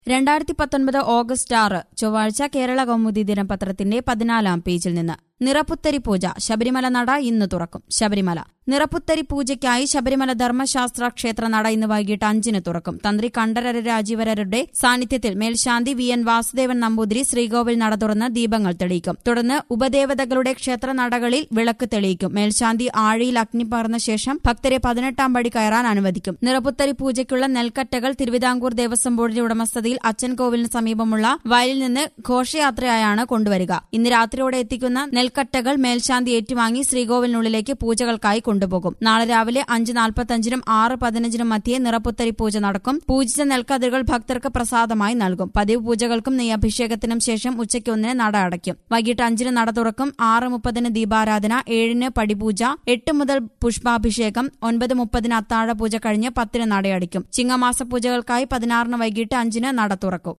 രണ്ടായിരത്തി പത്തൊൻപത് ഓഗസ്റ്റ് ആറ് ചൊവ്വാഴ്ച കേരള കൗമുദി ദിനപത്രത്തിന്റെ പതിനാലാം പേജിൽ നിന്ന് നിറപ്പുത്തരി പൂജ ശബരിമല നട ഇന്ന് തുറക്കും ശബരിമല നിറപ്പുത്തരി പൂജയ്ക്കായി ശബരിമല ധർമ്മശാസ്ത്ര ക്ഷേത്ര നട ഇന്ന് വൈകിട്ട് അഞ്ചിന് തുറക്കും തന്ത്രി കണ്ഠരര രാജീവരരുടെ സാന്നിധ്യത്തിൽ മേൽശാന്തി വി എൻ വാസുദേവൻ നമ്പൂതിരി ശ്രീകോവിൽ നട തുറന്ന് ദീപങ്ങൾ തെളിയിക്കും തുടർന്ന് ഉപദേവതകളുടെ ക്ഷേത്ര നടകളിൽ വിളക്ക് തെളിയിക്കും മേൽശാന്തി ആഴിയിൽ അഗ്നി പകർന്ന ശേഷം ഭക്തരെ പതിനെട്ടാം പടി കയറാൻ അനുവദിക്കും നിറപ്പുത്തരി പൂജയ്ക്കുള്ള നെൽക്കറ്റകൾ തിരുവിതാംകൂർ ദേവസ്വം ബോർഡിന്റെ ഉടമസ്ഥതയിൽ അച്ഛൻ കോവിലിന് സമീപമുള്ള വയലിൽ നിന്ന് ഘോഷയാത്രയായാണ് കൊണ്ടുവരിക ഇന്ന് രാത്രിയോടെ എത്തിക്കുന്ന നെൽക്കറ്റകൾ മേൽശാന്തി ഏറ്റുവാങ്ങി ശ്രീകോവിലിനുള്ളിലേക്ക് പൂജകൾക്കായി കൊണ്ടുപോകും നാളെ രാവിലെ അഞ്ച് നാൽപ്പത്തഞ്ചിനും ആറ് പതിനഞ്ചിനും മധ്യേ നിറപ്പുത്തരി പൂജ നടക്കും പൂജിച്ച നെൽക്കതിരുകൾ ഭക്തർക്ക് പ്രസാദമായി നൽകും പതിവ് പൂജകൾക്കും നെയ്യഭിഷേകത്തിനും ശേഷം ഉച്ചയ്ക്ക് ഒന്നിന് നട അടയ്ക്കും വൈകിട്ട് അഞ്ചിന് നട തുറക്കും ആറ് മുപ്പതിന് ദീപാരാധന ഏഴിന് പടിപൂജ എട്ട് മുതൽ പുഷ്പാഭിഷേകം ഒൻപത് മുപ്പതിന് അത്താഴ പൂജ കഴിഞ്ഞ് പത്തിന് നടയടിക്കും ചിങ്ങമാസ പൂജകൾക്കായി പതിനാറിന് വൈകിട്ട് അഞ്ചിന് നട തുറക്കും